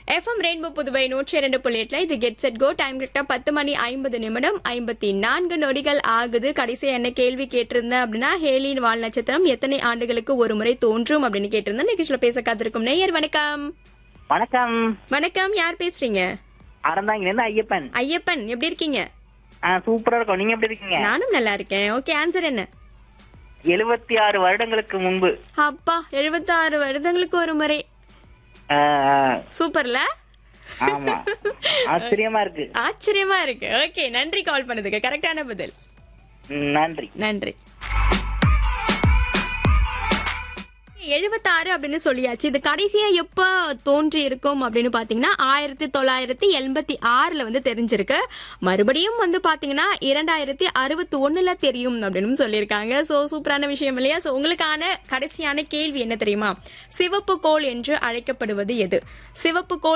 FM rainbow Puduvai நூற்றி இரண்டு புள்ளி எட்டுல இது கெட் செட் கோ டைம் கரெக்டா பத்து மணி ஐம்பது நிமிடம் ஐம்பத்தி நான்கு நொடிகள் ஆகுது கடைசியா என்ன கேள்வி கேட்டிருந்தேன் அப்படின்னா ஹேலின் வால் நட்சத்திரம் எத்தனை ஆண்டுகளுக்கு ஒரு முறை தோன்றும் அப்படின்னு கேட்டிருந்தேன் நிகழ்ச்சியில பேச காத்திருக்கும் நேயர் வணக்கம் வணக்கம் வணக்கம் யார் பேசுறீங்க அறந்தாங்க இருந்து ஐயப்பன் ஐயப்பன் எப்படி இருக்கீங்க ஆ, சூப்பரா இருக்கும் நீங்க எப்படி இருக்கீங்க நானும் நல்லா இருக்கேன் ஓகே ஆன்சர் என்ன எழுபத்தி ஆறு வருடங்களுக்கு முன்பு அப்பா எழுபத்தாறு வருடங்களுக்கு ஒரு முறை ஆ, ஆ, சூப்பர்ல ஆமா ஆச்சரியமா இருக்கு ஆச்சரியமா இருக்கு ஓகே நன்றி கால் பண்ணதுக்கு கரெக்டான பதில் ம், நன்றி நன்றி எழுபத்தாறு அப்படின்னு சொல்லியாச்சு இது கடைசியா எப்ப தோன்றி இருக்கும் அப்படின்னு பாத்தீங்கன்னா ஆயிரத்தி தொள்ளாயிரத்தி எண்பத்தி ஆறுல வந்து தெரிஞ்சிருக்கு மறுபடியும் வந்து பாத்தீங்கன்னா இரண்டாயிரத்தி அறுபத்தி ஒண்ணுல தெரியும் அப்படின்னு சொல்லியிருக்காங்க சோ சூப்பரான விஷயம் இல்லையா சோ உங்களுக்கான கடைசியான கேள்வி என்ன தெரியுமா சிவப்பு கோள் என்று அழைக்கப்படுவது எது சிவப்பு கோள்